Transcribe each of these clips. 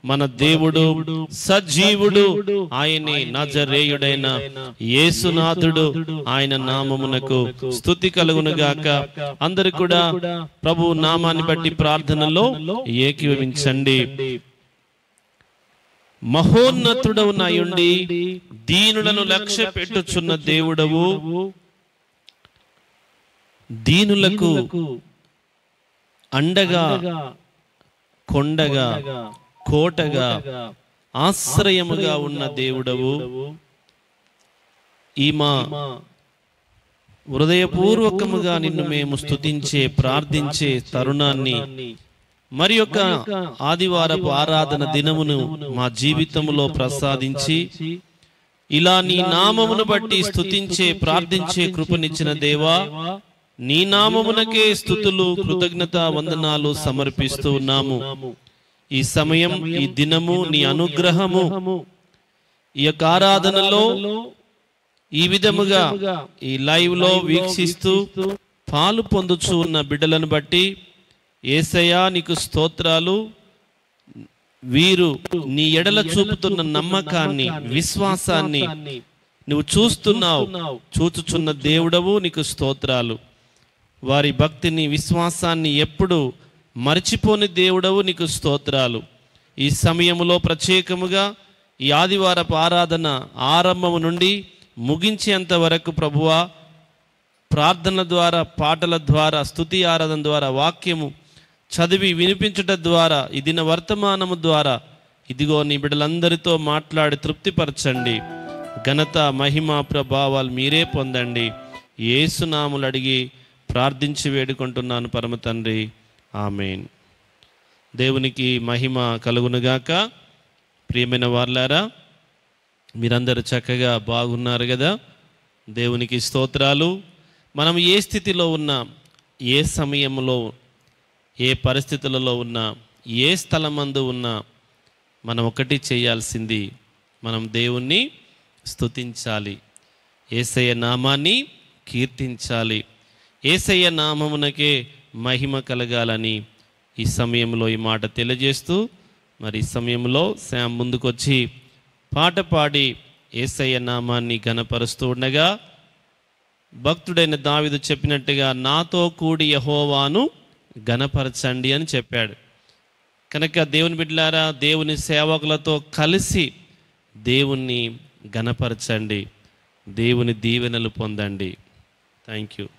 మన దేవుడు సజీవుడు ఆయనే నజరేయుడైన యేసునాథుడు ఆయన నామమునకు స్థుతి కలుగును గాక అందరు కూడా ప్రభు నామాన్ని బట్టి ప్రార్థనలో ఏకీభవించండి మహోన్నతుడవు నాయుండి దీనులను లక్ష్య పెట్టుచున్న దేవుడవు దీనులకు అండగా కొండగా కోటగా ఆశ్రయముగా ఉన్న దేవుడవు ఈ మా హృదయపూర్వకముగా నిన్ను మేము స్తుతించే ప్రార్థించే తరుణాన్ని మరి యొక్క ఆదివారపు ఆరాధన దినమును మా జీవితంలో ప్రసాదించి ఇలా నీ నామమును బట్టి స్తుతించే ప్రార్థించే కృపనిచ్చిన దేవా నీ నామమునకే స్థుతులు కృతజ్ఞత వందనాలు సమర్పిస్తూ ఉన్నాము ఈ సమయం ఈ దినము నీ అనుగ్రహము ఈ యొక్క ఆరాధనలో ఈ విధముగా ఈ లైవ్ లో వీక్షిస్తూ పాలు పొందుచు ఉన్న బిడ్డలను బట్టి ఏసయ్యా నీకు స్తోత్రాలు వీరు నీ ఎడల చూపుతున్న నమ్మకాన్ని విశ్వాసాన్ని నువ్వు చూస్తున్నావు చూచుచున్న దేవుడవు నీకు స్తోత్రాలు వారి భక్తిని విశ్వాసాన్ని ఎప్పుడు మర్చిపోని దేవుడవు నీకు స్తోత్రాలు ఈ సమయంలో ప్రత్యేకముగా ఈ ఆదివారపు ఆరాధన ఆరంభము నుండి ముగించేంత వరకు ప్రభువా ప్రార్థన ద్వారా పాటల ద్వారా స్తుతి ఆరాధన ద్వారా వాక్యము చదివి వినిపించుట ద్వారా ఈ దిన వర్తమానము ద్వారా ఇదిగో నీ బిడ్డలందరితో మాట్లాడి తృప్తిపరచండి ఘనత మహిమ ప్రభావాలు మీరే పొందండి ఏసునాములు అడిగి ప్రార్థించి వేడుకుంటున్నాను పరమ తండ్రి ఆమెన్ దేవునికి మహిమ కలుగునుగాక ప్రియమైన వార్లారా మీరందరూ చక్కగా బాగున్నారు కదా దేవునికి స్తోత్రాలు మనం ఏ స్థితిలో ఉన్నా ఏ సమయంలో ఏ పరిస్థితులలో ఉన్నా ఏ స్థలమందు ఉన్నా మనం ఒకటి చేయాల్సింది మనం దేవుణ్ణి స్తుతించాలి ఏసయ్య నామాన్ని కీర్తించాలి ఏసయ్య నామమునకే మహిమ కలగాలని ఈ సమయంలో ఈ మాట తెలియజేస్తూ మరి ఈ సమయంలో శామ్ ముందుకొచ్చి పాట పాడి ఏసయ్య నామాన్ని ఘనపరుస్తూ ఉండగా భక్తుడైన దావిదు చెప్పినట్టుగా నాతో కూడి యహోవాను ఘనపరచండి అని చెప్పాడు కనుక దేవుని బిడ్డలారా దేవుని సేవకులతో కలిసి దేవుణ్ణి ఘనపరచండి దేవుని దీవెనలు పొందండి థ్యాంక్ యూ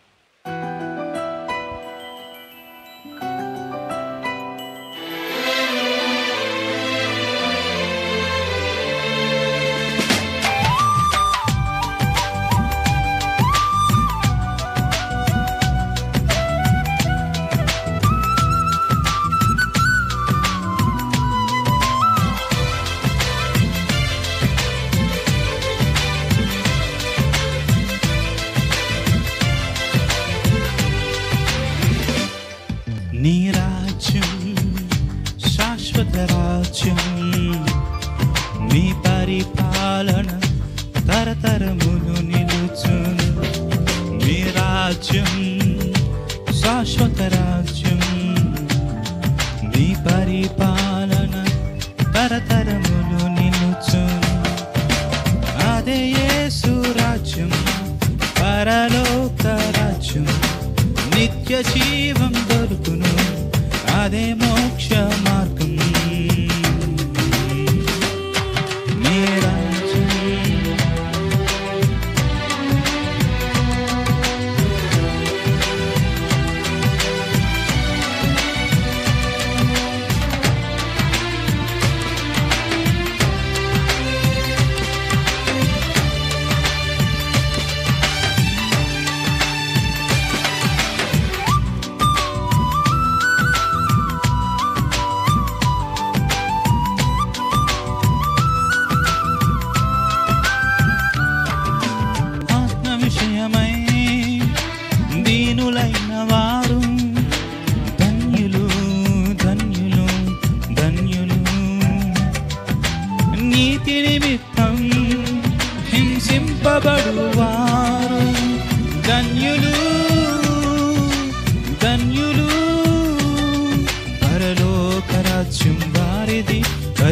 నీ రాజ్యం శాశ్వత రాజ్యం నీ పరిపాలన తరతరములు నిలుచును నీ రాజ్యం శాశ్వత రాజ్యం నీ పరిపాలన తరతరములు నిలుచును అదే యేసు రాజ్యం పరలోక రాజ్యం నిత్య జీవం దొరుకును అదే మోక్ష మార్గం నీ రాజ్యం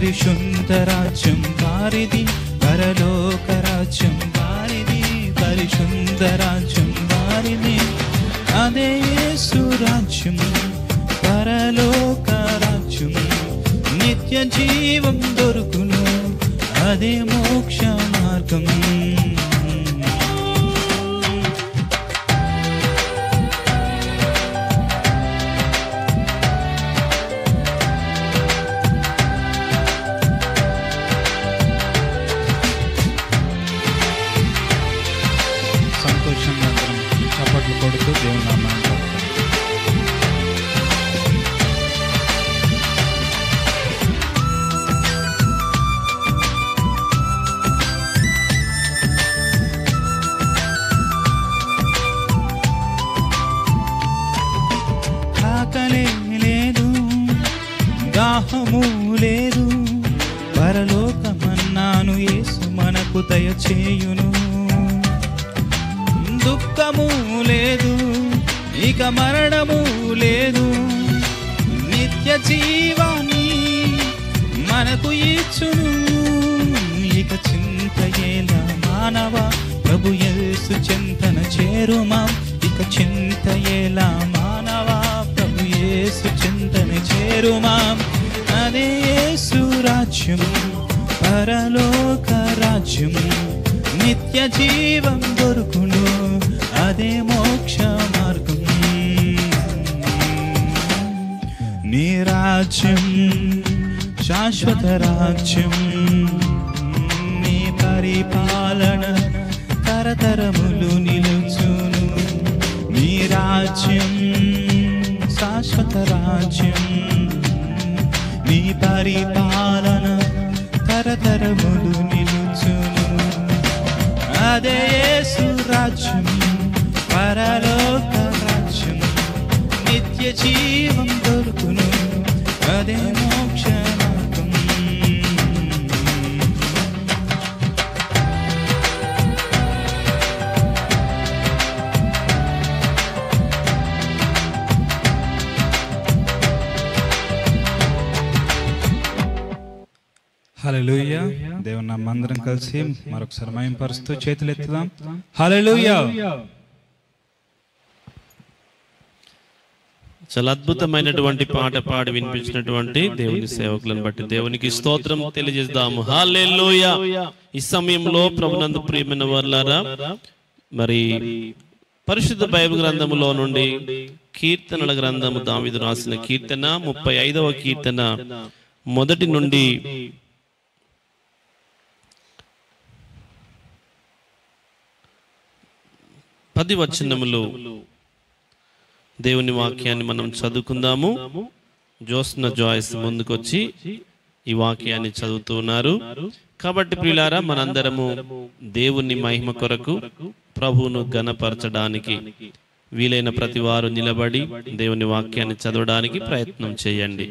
పరిశుద్ధ రాజ్యం వారిది పరలోక రాజ్యం వారిది పరిశుద్ధ రాజ్యం వారిది అదే యేసు రాజ్యం పరలోక రాజ్యం నిత్య జీవం దొరుకును అదే మోక్ష మార్గం సంతోషంగా అందరం చప్పట్లు కొడుతూ దేవుని నామాన్ని పాడుతాం. ఆకలే లేదు దాహము లేదు పరలోకమన్నాను యేసు మనకు దయచేయును దుఃఖము లేదు ఇక మరణము లేదు నిత్య జీవాన్ని మనకు ఇచ్చును ఇక చింత ఎలా మానవ ప్రభు యేసు చింతన చేరుమా ఇక చింత ఎలా మానవ ప్రభు యేసు చింతన చేరుమా అదే యేసు రాజ్యం పరలోక రాజ్యం నిత్య జీవం దొరుకును అదే మోక్ష మార్గం నీ రాజ్యం శాశ్వత రాజ్యం నీ పరిపాలన తరతరములు నిలుచును నీ రాజ్యం శాశ్వత రాజ్యం నీ పరిపాలన తరతరములు నిలుచును అదే యేసు రాజ్యం పరలోక రాజ్యం నిత్య జీవం దొరుకును అదే మోక్ష మార్గం హల్లెలూయా దేవుని నామ అందరం కలిసి మరొకసారి మయం పరుస్తూ చేతులు ఎత్తుదాం హల్లెలూయా చాలా అద్భుతమైనటువంటి పాట పాడి వినిపించినటువంటి దేవుని సేవకులను బట్టి దేవునికి స్తోత్రం తెలియజేద్దాము హాలెలూయా ఈ సమయంలో ప్రభునందు ప్రియమైన వర్లారా మరి పరిశుద్ధ బైబిల్ గ్రంథములో నుండి కీర్తనల గ్రంథము దావిదు రాసిన కీర్తన ముప్పై ఐదవ కీర్తన మొదటి నుండి పది వచనములు దేవుని వాక్యాన్ని మనం చదువుకుందాము జోస్న జాయిస్ ముందుకొచ్చి ఈ వాక్యాన్ని చదువుతున్నారు కాబట్టి ప్రియులారా మనందరము దేవుని మహిమ కొరకు ప్రభువును గణపరచడానికి వీలైన ప్రతి వారు నిలబడి దేవుని వాక్యాన్ని చదవడానికి ప్రయత్నం చేయండి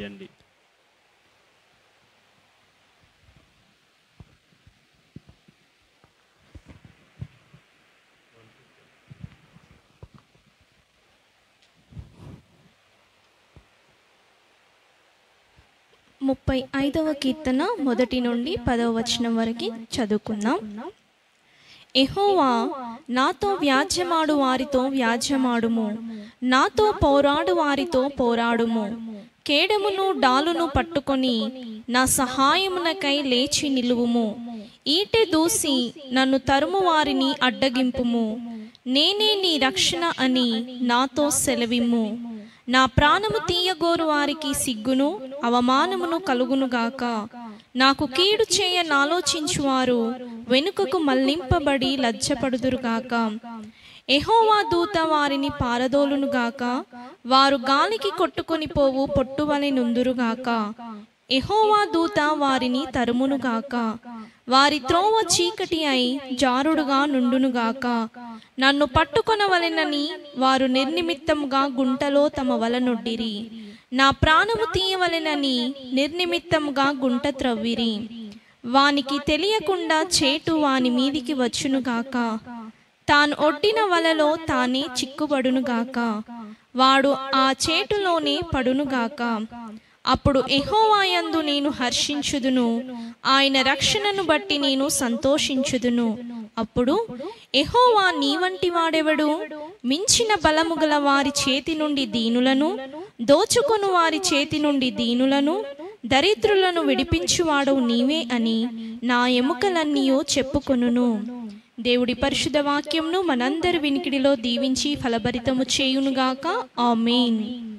ముప్పై ఐదవ కీర్తన మొదటి నుండి పదవ వచనం వరకు చదువుకుందాం ఎహోవా నాతో వ్యాజ్యమాడు వారితో వ్యాజ్యమాడుము నాతో పోరాడు వారితో పోరాడుము కేడమును డాలును పట్టుకొని నా సహాయమునకై లేచి నిలువుము ఈటె దూసి నన్ను తరుము వారిని అడ్డగింపుము నేనే నీ రక్షణ అని నాతో సెలవిమ్ము నా ప్రాణము తీయగోరు వారికి సిగ్గును అవమానమును కలుగునుగాక నాకు కీడు చేయ నాలోచించువారు వెనుకకు మళ్లింపబడి లజ్జపడుదురుగాక ఎహోవా దూత వారిని పారదోలునుగాక వారు గాలికి కొట్టుకొని పోవు పొట్టువలె నుందురుగాక ఎహోవా దూత వారిని తరుమునుగాక వారి త్రోవ చీకటి అయి జారుడుగా నుండునుగాక నన్ను పట్టుకొనవలెనని వారు నిర్నిమిత్తముగా గుంటలో తమ వలనొడ్డిరి నా ప్రాణము తీయవలెనని నిర్నిమిత్తముగా గుంట త్రవ్విరి వానికి తెలియకుండా చేటు వాని మీదికి వచ్చునుగాక తాను ఒడ్డిన వలలో తానే చిక్కుబడునుగాక వాడు ఆ చేటులోనే పడునుగాక అప్పుడు ఎహోవాయందు నేను హర్షించుదును ఆయన రక్షణను బట్టి నేను సంతోషించుదును అప్పుడు ఎహోవా నీ వంటి వాడెవడు మించిన బలము గల వారి చేతి నుండి దీనులను దోచుకొను వారి చేతి నుండి దీనులను దరిద్రులను విడిపించువాడవు నీవే అని నా ఎముకలన్నీయో చెప్పుకొనును దేవుడి పరిశుద్ధ వాక్యంను మనందరి వినికిడిలో దీవించి ఫలభరితము చేయునుగాక ఆమేన్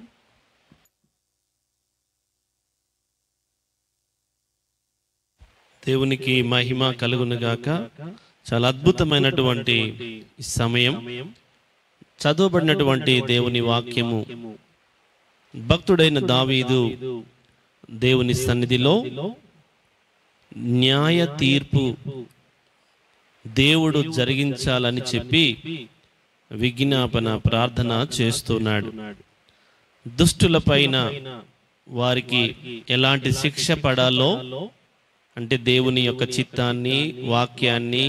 దేవునికి మహిమ కలుగునుగాక చాలా అద్భుతమైనటువంటి ఈ సమయం చదవబడినటువంటి దేవుని వాక్యము భక్తుడైన దావీదు దేవుని సన్నిధిలో న్యాయ తీర్పు దేవుడు జరిగించాలని చెప్పి విజ్ఞాపన ప్రార్థన చేస్తున్నాడు దుష్టుల పైన వారికి ఎలాంటి శిక్ష పడాలో అంటే దేవుని యొక్క చిత్తాన్ని వాక్యాన్ని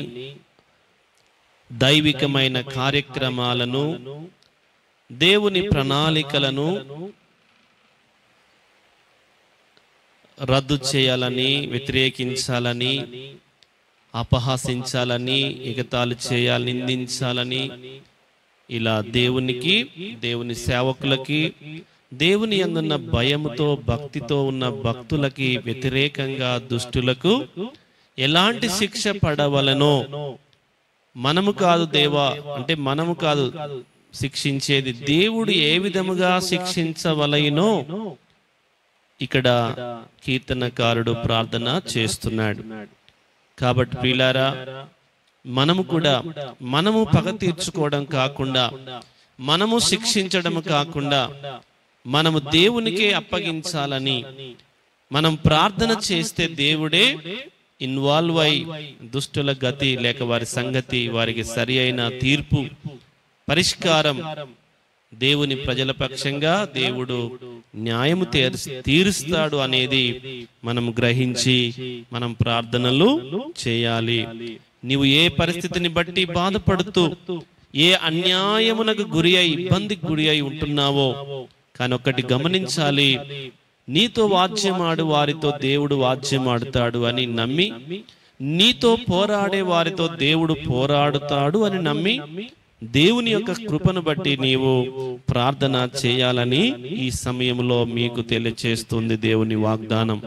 దైవికమైన కార్యక్రమాలను దేవుని ప్రణాళికలను రద్దు చేయాలని వ్యతిరేకించాలని అపహాసించాలని ఎగతాళి చేయాలి నిందించాలని ఇలా దేవునికి దేవుని సేవకులకి దేవుని అందున్న భయముతో భక్తితో ఉన్న భక్తులకి వ్యతిరేకంగా దుష్టులకు ఎలాంటి శిక్ష పడవలనో మనము కాదు దేవా అంటే మనము కాదు శిక్షించేది దేవుడు ఏ విధముగా శిక్షించవలయినో ఇక్కడ కీర్తనకారుడు ప్రార్థన చేస్తున్నాడు కాబట్టి ప్రియులారా మనము కూడా మనము పగ తీర్చుకోవడం కాకుండా మనము శిక్షించడం కాకుండా మనము దేవునికే అప్పగించాలని మనం ప్రార్థన చేస్తే దేవుడే ఇన్వాల్వ్ అయి దుష్టుల గతి లేక వారి సంగతి వారికి సరి అయిన తీర్పు పరిష్కారం దేవుని ప్రజల పక్షంగా దేవుడు న్యాయము తీర్స్- తీరుస్తాడు అనేది మనం గ్రహించి మనం ప్రార్థనలు చేయాలి నీవు ఏ పరిస్థితిని బట్టి బాధపడుతూ ఏ అన్యాయమునకు గురి అయి ఇబ్బందికి గురి అయి ఉంటున్నావో కానీ ఒకటి గమనించాలి నీతో వాద్యమాడు వారితో దేవుడు వాద్యమాడుతాడు అని నమ్మి నీతో పోరాడే వారితో దేవుడు పోరాడుతాడు అని నమ్మి దేవుని యొక్క కృపను బట్టి నీవు ప్రార్థన చేయాలని ఈ సమయంలో మీకు తెలియచేస్తుంది దేవుని వాగ్దానం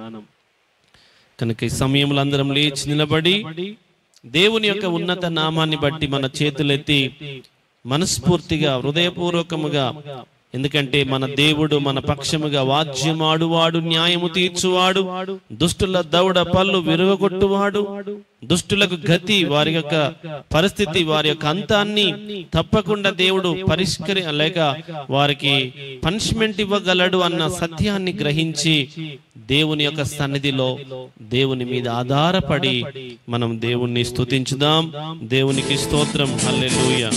కనుక ఈ సమయంలో అందరం లేచి నిలబడి దేవుని యొక్క ఉన్నత నామాన్ని బట్టి మన చేతులెత్తి మనస్ఫూర్తిగా హృదయపూర్వకముగా ఎందుకంటే మన దేవుడు మన పక్షముగా వాద్యమాడువాడు న్యాయము తీర్చువాడు దుష్టుల దౌడ పళ్ళు విరుగొట్టువాడు దుష్టులకు గతి వారి యొక్క పరిస్థితి వారి యొక్క అంతాన్ని తప్పకుండా దేవుడు పరిష్కరి లేక వారికి పనిష్మెంట్ ఇవ్వగలడు అన్న సత్యాన్ని గ్రహించి దేవుని యొక్క సన్నిధిలో దేవుని మీద ఆధారపడి మనం దేవుణ్ణి స్తుతించుదాం దేవునికి స్తోత్రం హల్లెలూయా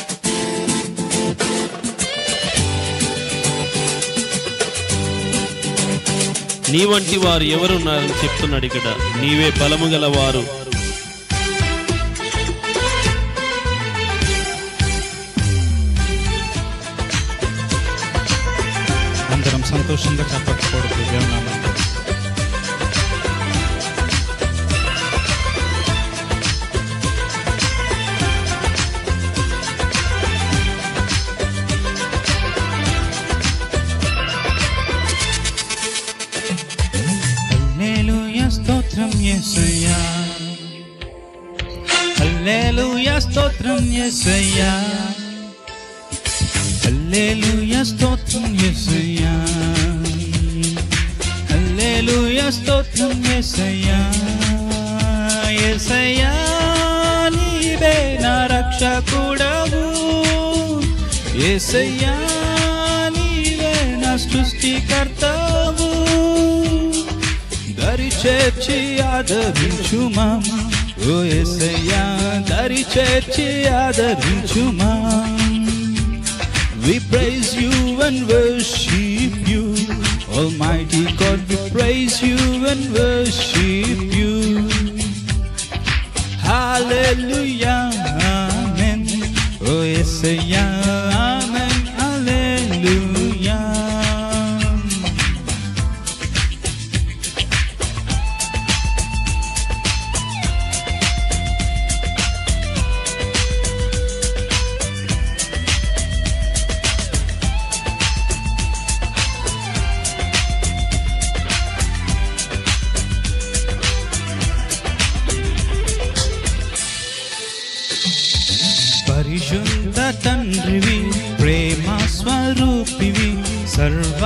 నీ వంటి వారు ఎవరున్నారని చెప్తున్నాడు ఇక్కడ నీవే బలము గల వారు అందరం సంతోషంగా చెప్పకూడదు దేవునామం హల్లెలూయా స్తోత్రం యేసయ్యా హల్లెలూయా స్తోత్రం యేసయ్యా హల్లెలూయా స్తోత్రం యేసయ్యా హల్లెలూయా స్తోత్రం యేసయ్యా యేసయ్యా నీవే నా రక్షకుడవు యేసయ్యా నీవే నా సృష్టికర్తవు దరి చేర్చి ఆదరించుమా ఓ యేసయ్యా దరి చేర్చి ఆదరించుమా We praise you and worship you. Almighty God, we praise you and worship you. Hallelujah, Amen. Oh, yes, yeah, Amen. Hallelujah.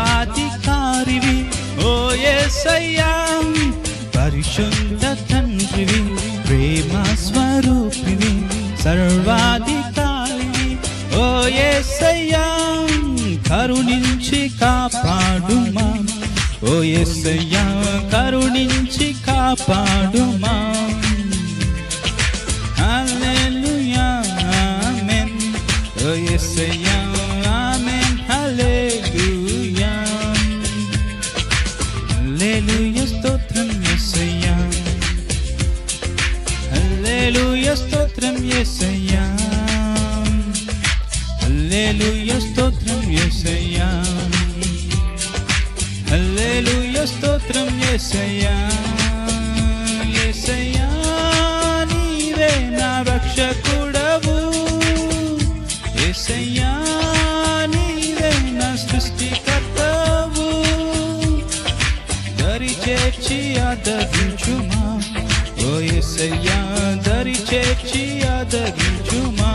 సర్వాధికారివి ఓ యేసయ్యా పరిశుద్ధ తండ్రివి ప్రేమ స్వరూపివి సర్వాధికారివి ఓ యేసయ్యా కరుణించి కాపాడుమా ఓ యేసయ్యా కరుణించి కాపాడుమా హల్లెలూయా ఆమేన్ ఓ యేసయ్యా ఆమేన్ హల్లెలూయా హల్లెలూయా స్తోత్రం యేసయ్యా హల్లెలూయా స్తోత్రం యేసయ్యా హల్లెలూయా స్తోత్రం యేసయ్యా హల్లెలూయా స్తోత్రం యేసయ్యా యేసయ్యా నీవే నా రక్షకుడవు యేసయ్యా నీవే నా సృష్టికర్తవు దరి చేర్చి ఆదరించుమా ఓ యేసయ్యా దరి చేర్చి ఆదరించుమా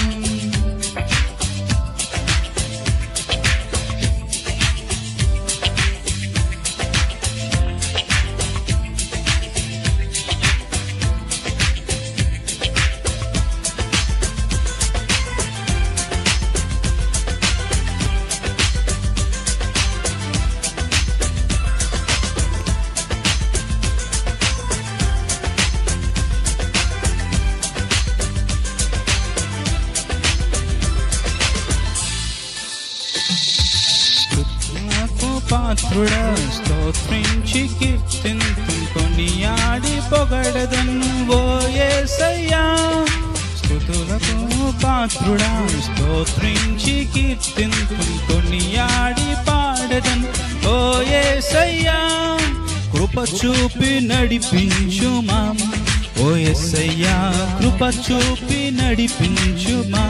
స్తుతులకు పాత్రుడా స్తోత్రించి కీర్తింతు కొనియాడి పొగడదను ఓ యేసయ్యా స్తుతులకు పాత్రుడా స్తోత్రించి కీర్తింతు కొనియాడి పాడదను ఓ యేసయ్యా కృప చూపి నడిపించుమా ఓ యేసయ్యా కృప చూపి నడిపించుమా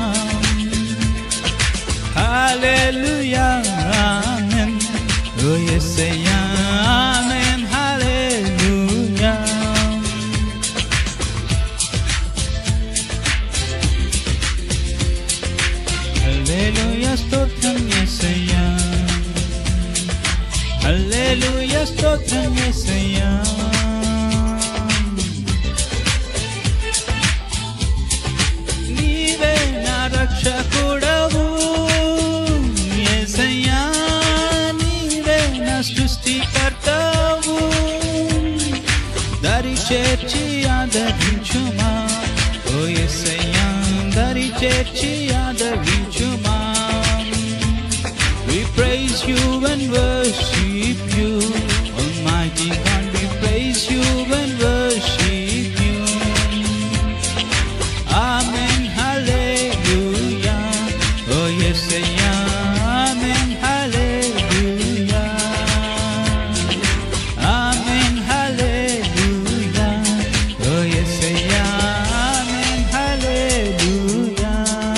Hallelujah, amen. Oh yes, say amen. Hallelujah. Hallelujah, stotram yesaya. Hallelujah, stotram yesaya. నీవే నా రక్షకుడవు యేసయ్యా నీవే నా సృష్టికర్తవు దరి చేర్చి ఆదరించుమా ఓ యేసయ్యా దరి చేర్చి ఆదరించుమా We praise you and worship you Almighty God we praise you and worship you Amen, hallelujah. Oh, yes, amen, hallelujah. Amen, hallelujah. Oh, yes, amen, hallelujah.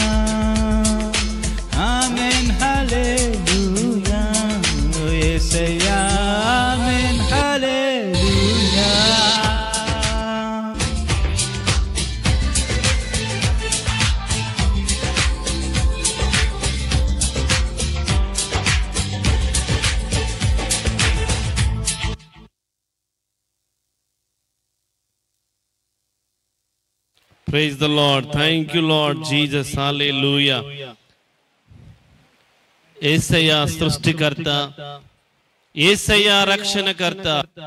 Amen, hallelujah. Oh, yes, amen, hallelujah. Praise the Lord thank you Lord Jesus hallelujah యేసయ్య సృష్టికర్త యేసయ్య రక్షణకర్త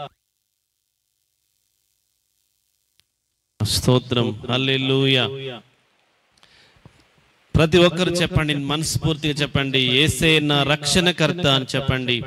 స్తోత్రం హల్లెలూయా ప్రతి ఒక్కరు చెప్పండి మనస్ఫూర్తిగా చెప్పండి ఏసే నా రక్షణకర్త అని చెప్పండి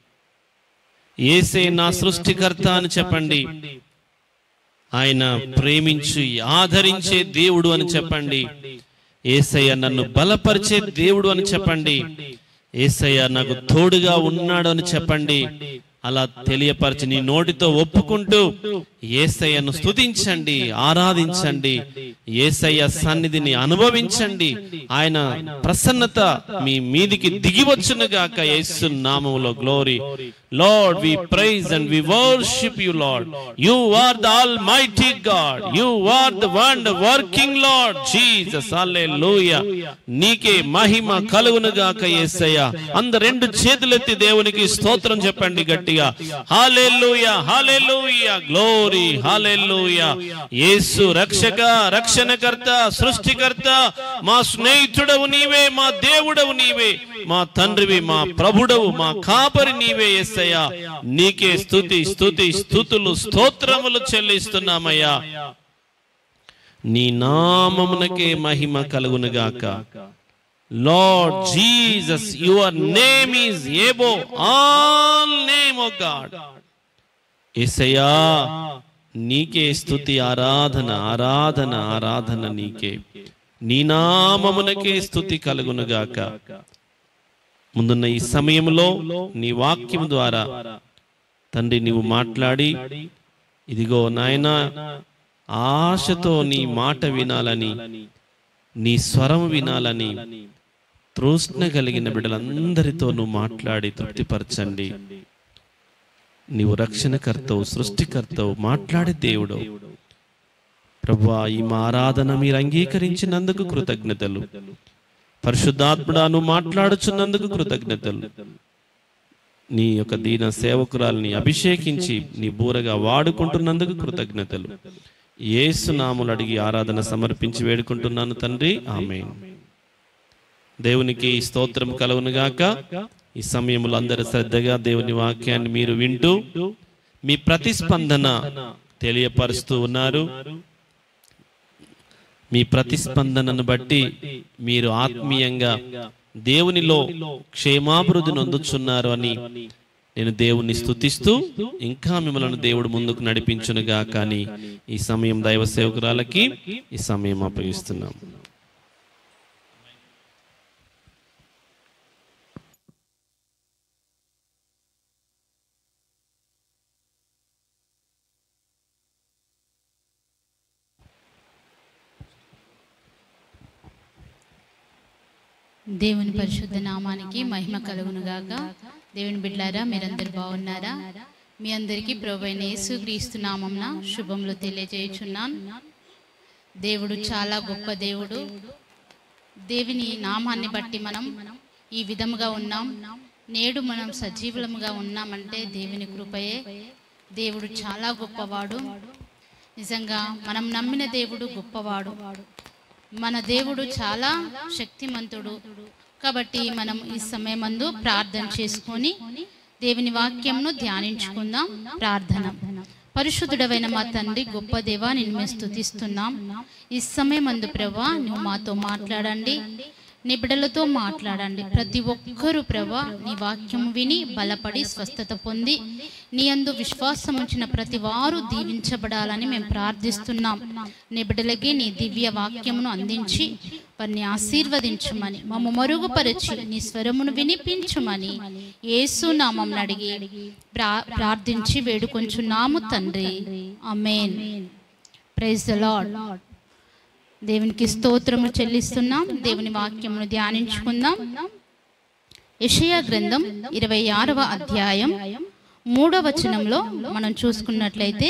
ఏసే నా సృష్టికర్త అని చెప్పండి ఆయన ప్రేమించి ఆదరించే దేవుడు అని చెప్పండి ఏసయ్య నన్ను బలపరిచే దేవుడు అని చెప్పండి ఏసయ్య నాకు తోడుగా ఉన్నాడు అని చెప్పండి అలా తెలియపరిచి నీ నోటితో ఒప్పుకుంటూ ఏసయ్యను స్తుతించండి ఆరాధించండి ఏసయ్య సన్నిధిని అనుభవించండి ఆయన ప్రసన్నత మీ మీదికి దిగివచ్చును గాక యేసు నామములో glory Lord we praise and we worship you Lord you are the almighty God you are the one working Lord Jesus hallelujah నీకే మహిమ కలుగును గాక యేసయ్య అంద రెండు చేతులెత్తి దేవునికి స్తోత్రం చెప్పండి గట్టిగా హల్లెలూయా హల్లెలూయా గ్లోరీ హల్లెలూయా యేసు రక్షక రక్షణకర్త సృష్టికర్త మా స్నేహితుడవు నీవే మా దేవుడవు నీవే మా తండ్రివి మా ప్రభుడవు మా కాపరి నీవే యేసయ్యా నీకే స్తుతి స్తుతి స్తుతులు స్తోత్రములు చెల్లిస్తున్నామయ్యా నీ నామమునకే మహిమ కలుగునుగాక Lord Jesus your name is above all name O God యేసయ్యా నీకే స్తుతి ఆరాధన ఆరాధన ఆరాధన నీకే నీ నామమునకే స్తుతి కలుగునుగాక ముందున్న ఈ సమయంలో నీ వాక్యం ద్వారా తండ్రి నీవు మాట్లాడి ఇదిగో నాయన ఆశతో నీ మాట వినాలని నీ స్వరం వినాలని తృష్ణ కలిగిన బిడ్డలందరితో నువ్వు మాట్లాడి తృప్తిపరచండి నీవు రక్షణకర్తవు సృష్టికర్తవు మాట్లాడే దేవుడు ప్రభువా ఈ మా ఆరాధన మీరు అంగీకరించినందుకు కృతజ్ఞతలు పరిశుద్ధాత్ముడా నువ్వు మాట్లాడుచున్నందుకు కృతజ్ఞతలు నీ యొక్క దీన సేవకురాల్ని అభిషేకించి నీ బూరగా వాడుకుంటున్నందుకు కృతజ్ఞతలు ఏసునాములు అడిగి ఆరాధన సమర్పించి వేడుకుంటున్నాను తండ్రి ఆమె దేవునికి స్తోత్రం కలుగునుగాక ఈ సమయంలో అందరు శ్రద్ధగా దేవుని వాక్యాన్ని మీరు వింటూ మీ ప్రతిస్పందన తెలియపరుస్తూ ఉన్నారు మీ ప్రతిస్పందనను బట్టి మీరు ఆత్మీయంగా దేవునిలో క్షేమాభివృద్ధి నొందుచున్నారు అని నేను దేవుణ్ణి స్తుతిస్తూ ఇంకా మిమ్మల్ని దేవుడు ముందుకు నడిపించునుగా కానీ ఈ సమయం దైవ సేవకురాలకి ఈ సమయం అప్పగిస్తున్నాం దేవుని పరిశుద్ధ నామానికి మహిమ కలుగునుగాక దేవుని బిడ్డారా మీరందరు బాగున్నారా మీ అందరికీ ప్రభు అయిన యేసుక్రీస్తు నామంన శుభములు తెలియజేయుచున్నాను దేవుడు చాలా గొప్ప దేవుడు దేవుని నామాన్ని బట్టి మనం ఈ విధముగా ఉన్నాం నేడు మనం సజీవులముగా ఉన్నామంటే దేవుని కృపయే దేవుడు చాలా గొప్పవాడు నిజంగా మనం నమ్మిన దేవుడు గొప్పవాడు మన దేవుడు చాలా శక్తిమంతుడు కాబట్టి మనం ఈ సమయమందు ప్రార్థన చేసుకొని దేవుని వాక్యంను ధ్యానించుకుందాం ప్రార్థన పరిశుద్ధుడవైన మా తండ్రి గొప్ప దేవా నేను మేము స్తుతిస్తున్నాం ఈ సమయమందు ప్రభా నువ్వు మాతో మాట్లాడండి నీ బిడ్డలతో మాట్లాడండి ప్రతి ఒక్కరూ ప్రభా నీ వాక్యం విని బలపడి స్వస్థత పొంది నీ అందు విశ్వాసం ఉంచిన ప్రతి వారు దీవించబడాలని మేము ప్రార్థిస్తున్నాం నీ బిడ్డలకి నీ దివ్య వాక్యమును అందించి వారిని ఆశీర్వదించమని మమ్మ మరుగుపరచి నీ స్వరమును వినిపించమని యేసు నామం అడిగి ప్రా ప్రార్థించి వేడుకొంచున్నాము తండ్రి అమేన్ ప్రైజ్ ద లార్డ్ దేవునికి స్తోత్రము చెల్లిస్తున్నాం దేవుని వాక్యమును ధ్యానించుకుందాం యెషయా గ్రంథం ఇరవై ఆరవ అధ్యాయం మూడవ వచనంలో మనం చూసుకున్నట్లయితే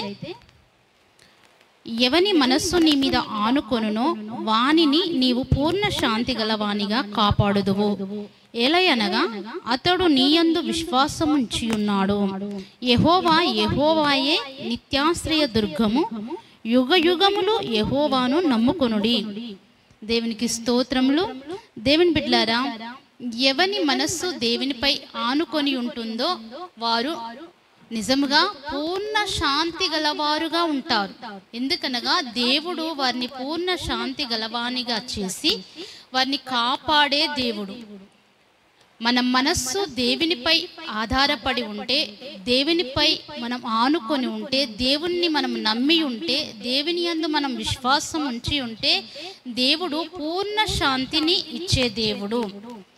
ఎవని మనస్సు నీ మీద ఆనుకొనునో వానిని నీవు పూర్ణ శాంతి గలవానిగా కాపాడుదువు ఎలయనగా అతడు నీయందు విశ్వాసముంచి ఉన్నాడు యెహోవా యెహోవాయే నిత్యాశ్రయ దుర్గము యుగ యుగములు యెహోవాను నమ్ముకొనుడి దేవునికి స్తోత్రములు దేవుని బిడ్లారా ఎవని మనస్సు దేవునిపై ఆనుకొని ఉంటుందో వారు నిజముగా పూర్ణ శాంతి గలవారుగా ఉంటారు ఎందుకనగా దేవుడు వారిని పూర్ణ శాంతి గలవానిగా చేసి వారిని కాపాడే దేవుడు మన మనస్సు దేవునిపై ఆధారపడి ఉంటే దేవునిపై మనం ఆనుకొని ఉంటే దేవుణ్ణి మనం నమ్మి ఉంటే దేవుని యందు మనం విశ్వాసం ఉంచి ఉంటే దేవుడు పూర్ణ శాంతిని ఇచ్చే దేవుడు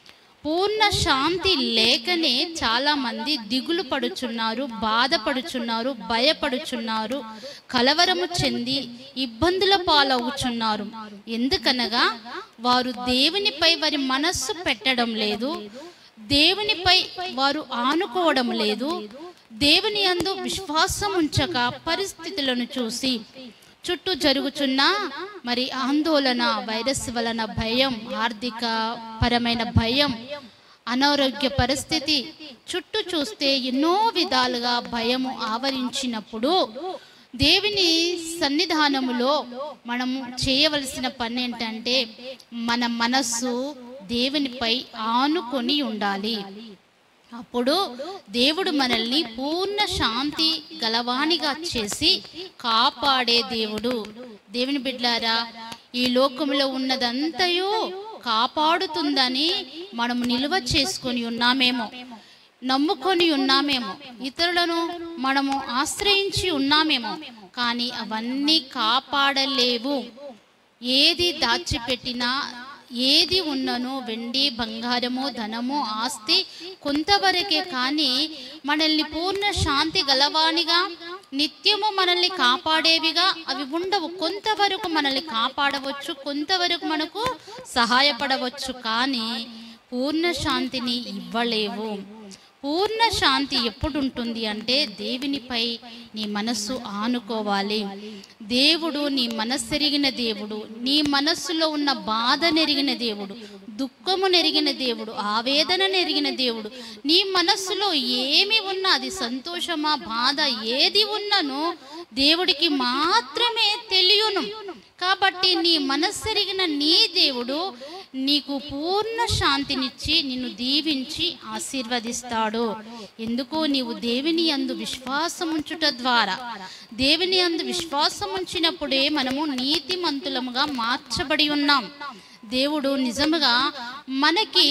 పూర్ణ శాంతి లేకనే చాలా మంది దిగులు పడుచున్నారు బాధపడుచున్నారు భయపడుచున్నారు కలవరము చెంది ఇబ్బందుల పాలవుచున్నారు ఎందుకనగా వారు దేవునిపై వారి మనస్సు పెట్టడం లేదు దేవునిపై వారు ఆనుకోవడం లేదు దేవుని యందు విశ్వాసం ఉంచక పరిస్థితులను చూసి చుట్టూ జరుగుచున్న మరి ఆందోళన వైరస్ వలన భయం ఆర్థిక పరమైన భయం అనారోగ్య పరిస్థితి చుట్టూ చూస్తే ఎన్నో విధాలుగా భయము ఆవరించినప్పుడు దేవుని సన్నిధానములో మనము చేయవలసిన పని ఏంటంటే మన మనస్సు దేవునిపై ఆనుకొని ఉండాలి అప్పుడు దేవుడు మనల్ని పూర్ణ శాంతి గలవానిగా చేసి కాపాడే దేవుడు దేవుని బిడ్లారా ఈ లోకంలో ఉన్నదంతయు కాపాడుతుందని మనము నిల్వ చేసుకొని ఉన్నామేమో నమ్ముకొని ఉన్నామేమో ఇతరులను మనము ఆశ్రయించి ఉన్నామేమో కానీ అవన్నీ కాపాడలేవు ఏది దాచిపెట్టినా ఏది ఉన్ననో వెండి బంగారము ధనము ఆస్తి కొంతవరకే కానీ మనల్ని పూర్ణ శాంతి గలవానిగా నిత్యము మనల్ని కాపాడేవిగా అవి ఉండవు కొంతవరకు మనల్ని కాపాడవచ్చు కొంతవరకు మనకు సహాయపడవచ్చు కానీ పూర్ణ శాంతిని ఇవ్వలేవు పూర్ణ శాంతి ఎప్పుడు ఉంటుంది అంటే దేవునిపై నీ మనస్సు ఆనుకోవాలి దేవుడు నీ మనస్సెరిగిన దేవుడు నీ మనస్సులో ఉన్న బాధ నెరిగిన దేవుడు దుఃఖము నెరిగిన దేవుడు ఆవేదన నెరిగిన దేవుడు నీ మనస్సులో ఏమి ఉన్నా అది సంతోషమా బాధ ఏది ఉన్ననో దేవుడికి మాత్రమే తెలియను కాబట్టి నీ మనస్సెరిగిన నీ దేవుడు నీకు పూర్ణ శాంతినిచ్చి నిన్ను దీవించి ఆశీర్వదిస్తాడు ఎందుకు నీవు దేవుని అందు విశ్వాసం ఉంచుట ద్వారా దేవుని అందు విశ్వాసం ఉంచినప్పుడే మనము నీతిమంతులముగా మార్చబడి ఉన్నాం దేవుడు నిజముగా మనకి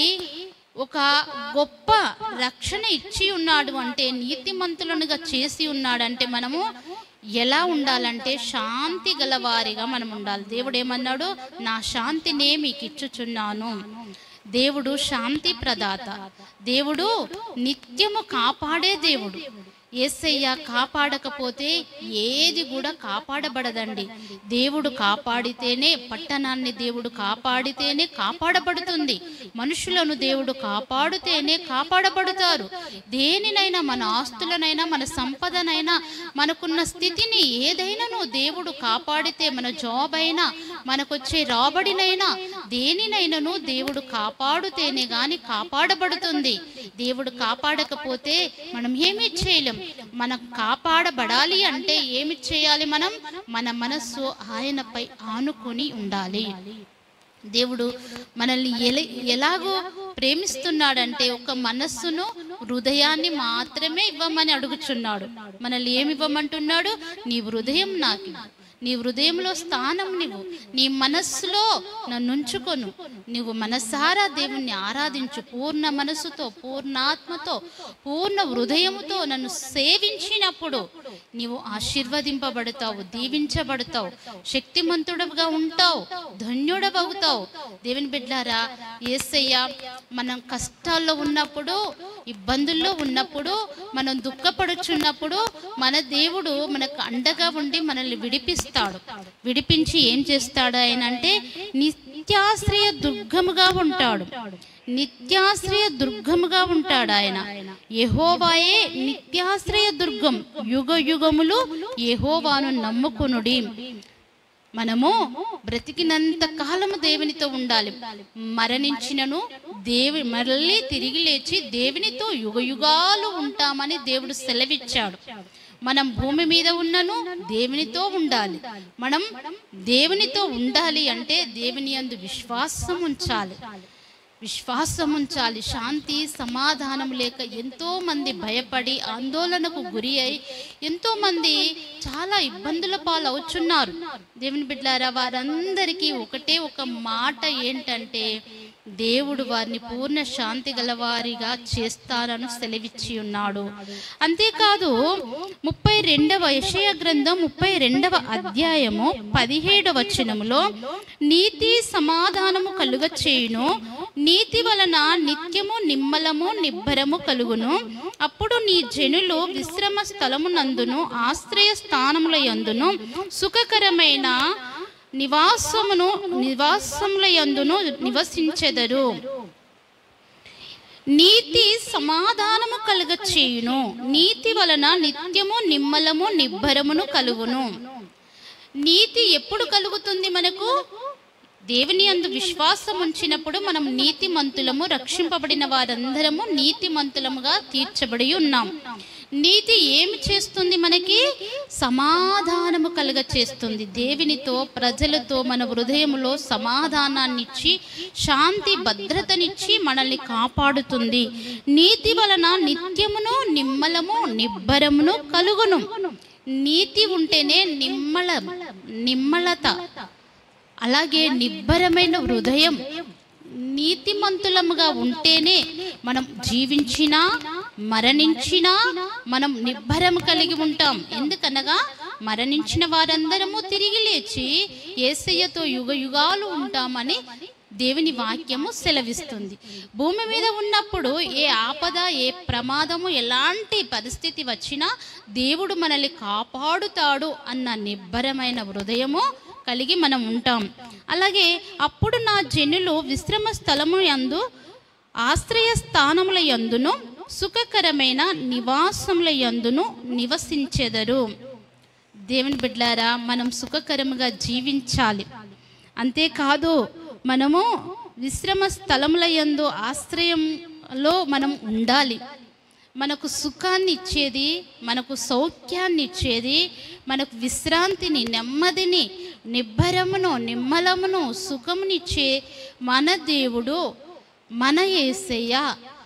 ఒక గొప్ప రక్షణ ఇచ్చి ఉన్నాడు అంటే నీతిమంతులనుగా చేసి ఉన్నాడంటే మనము ఎలా ఉండాలంటే శాంతి గలవారిగా మనం ఉండాలి దేవుడు ఏమన్నాడు నా శాంతినే మీకు ఇచ్చుచున్నాను దేవుడు శాంతి ప్రదాత దేవుడు నిత్యము కాపాడే దేవుడు ఏసయ్య కాపాడకపోతే ఏది కూడా కాపాడబడదండి దేవుడు కాపాడితేనే పట్టణాన్ని దేవుడు కాపాడితేనే కాపాడబడుతుంది మనుషులను దేవుడు కాపాడితేనే కాపాడబడతారు దేనినైనా మన ఆస్తులనైనా మన సంపదనైనా మనకున్న స్థితిని ఏదైనాను దేవుడు కాపాడితే మన జాబ్ అయినా మనకొచ్చే రాబడినైనా దేనినైనాను దేవుడు కాపాడుతేనే గాని కాపాడబడుతుంది దేవుడు కాపాడకపోతే మనం ఏమీ చేయలేం మనం కాపాడబడాలి అంటే ఏమి చేయాలి మనం మన మనస్సు ఆయనపై ఆనుకొని ఉండాలి దేవుడు మనల్ని ఎల ఎలాగో ప్రేమిస్తున్నాడంటే ఒక మనస్సును హృదయాన్ని మాత్రమే ఇవ్వమని అడుగుచున్నాడు మనల్ని ఏమి ఇవ్వమంటున్నాడు నీ హృదయం నాకు ఇవ్వు. నీ హృదయంలో స్థానం నీవు నీ మనస్సులో నన్ను ఉంచుకొను నీవు మనసారా దేవుణ్ణి ఆరాధించు పూర్ణ మనస్సుతో పూర్ణాత్మతో పూర్ణ హృదయముతో నన్ను సేవించినప్పుడు నీవు ఆశీర్వదింపబడతావు దీవించబడతావు శక్తిమంతుడవుగా ఉంటావు ధన్యుడవవుతావు దేవుని బిడ్డారా ఏసయ్య మనం కష్టాల్లో ఉన్నప్పుడు ఇబ్బందుల్లో ఉన్నప్పుడు మనం దుఃఖపడుచున్నప్పుడు మన దేవుడు మనకు అండగా ఉండి మనల్ని విడిపిస్తాడు విడిపించి ఏం చేస్తాడు ఆయన అంటే నిత్యాశ్రయ దుర్గముగా ఉంటాడు నిత్యాశ్రయ దుర్గముగా ఉంటాడు ఆయన యెహోవాయే నిత్యాశ్రయ దుర్గం యుగ యుగములు యెహోవాను నమ్ముకొనుడి మనము బ్రతికినంత కాలము దేవునితో ఉండాలి మరణించినను దేవి మళ్ళీ తిరిగి లేచి దేవునితో యుగ యుగాలు ఉంటామని దేవుడు సెలవిచ్చాడు మనం భూమి మీద ఉన్నను దేవునితో ఉండాలి మనం దేవునితో ఉండాలి అంటే దేవుని యందు విశ్వాసం ఉంచాలి విశ్వాసం ఉంచాలి శాంతి సమాధానం లేక ఎంతో మంది భయపడి ఆందోళనకు గురి అయి ఎంతో మంది చాలా ఇబ్బందుల పాలవుచున్నారు దేవుని బిడ్డారా వారందరికీ ఒకటే ఒక మాట ఏంటంటే దేవుడు వారిని పూర్ణ శాంతి గలవారిగా చేస్తారని సెలవిచ్చి ఉన్నాడు అంతేకాదు ముప్పై రెండవ యషయ గ్రంథం ముప్పై రెండవ అధ్యాయము పదిహేడవ వచనములో నీతి సమాధానము కలుగ చేయును నీతి వలన నిత్యము నిమ్మలము నిబ్బరము కలుగును అప్పుడు నీ జనులు విశ్రమ స్థలమునందును ఆశ్రయ స్థానముల యందును సుఖకరమైన నివాసమును నివాసముల యందును నివసించెదరు నీతి సమాధానము కలుగ చేయును నీతి వలన నిత్యము నిమ్మలము నిబ్బరమును కలుగును నీతి ఎప్పుడు కలుగుతుంది మనకు దేవుని అందు విశ్వాసం ఉంచినప్పుడు మనం నీతిమంతులము రక్షింపబడిన వారందరము నీతిమంతులముగా తీర్చబడి ఉన్నాం నీతి ఏమి చేస్తుంది మనకి సమాధానము కలుగ చేస్తుంది దేవునితో ప్రజలతో మన హృదయములో సమాధానాన్నిచ్చి శాంతి భద్రతనిచ్చి మనల్ని కాపాడుతుంది నీతి వలన నిత్యమును నిమ్మలము నిబ్బరమును కలుగును నీతి ఉంటేనే నిమ్మల నిమ్మలత అలాగే నిబ్బరమైన హృదయం నీతిమంతులముగా ఉంటేనే మనం జీవించినా మరణించినా మనం నిబ్బరం కలిగి ఉంటాం ఎందుకనగా మరణించిన వారందరము తిరిగి లేచి ఏసయ్యతో యుగ యుగాలు ఉంటామని దేవుని వాక్యము సెలవిస్తుంది భూమి మీద ఉన్నప్పుడు ఏ ఆపద ఏ ప్రమాదము ఎలాంటి పరిస్థితి వచ్చినా దేవుడు మనల్ని కాపాడుతాడు అన్న నిబ్బరమైన హృదయము కలిగి మనం ఉంటాం అలాగే అప్పుడు నా జనులు విశ్రమ స్థలము యందు ఆశ్రయ స్థానముల యందును సుఖకరమైన నివాసముల యందును నివసించెదరు దేవుని బిడ్లారా మనం సుఖకరముగా జీవించాలి అంతేకాదు మనము విశ్రమ స్థలముల యందు ఆశ్రయంలో మనం ఉండాలి మనకు సుఖాన్ని ఇచ్చేది మనకు సౌఖ్యాన్ని ఇచ్చేది మనకు విశ్రాంతిని నెమ్మదిని నిబ్బరమును నిమ్మలమును సుఖమునిచ్చే మన దేవుడు మన యేసయ్య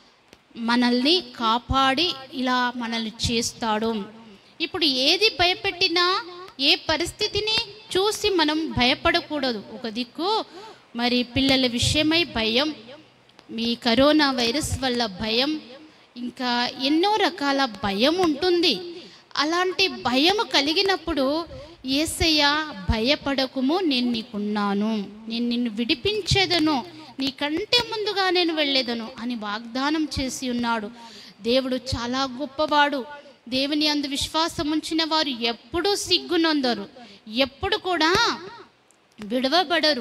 మనల్ని కాపాడి ఇలా మనల్ని చేస్తాడు ఇప్పుడు ఏది భయపెట్టినా ఏ పరిస్థితిని చూసి మనం భయపడకూడదు ఒక దిక్కు మరి పిల్లల విషయమై భయం మీ కరోనా వైరస్ వల్ల భయం ఇంకా ఎన్నో రకాల భయం ఉంటుంది అలాంటి భయం కలిగినప్పుడు ఏసయ్య భయపడకుము నేను నీకున్నాను నేను నిన్ను విడిపించేదను నీకంటే ముందుగా నేను వెళ్ళేదను అని వాగ్దానం చేసి ఉన్నాడు దేవుడు చాలా గొప్పవాడు దేవుని అందు విశ్వాసం ఉంచిన వారు ఎప్పుడూ సిగ్గునొందరు ఎప్పుడు కూడా విడవబడరు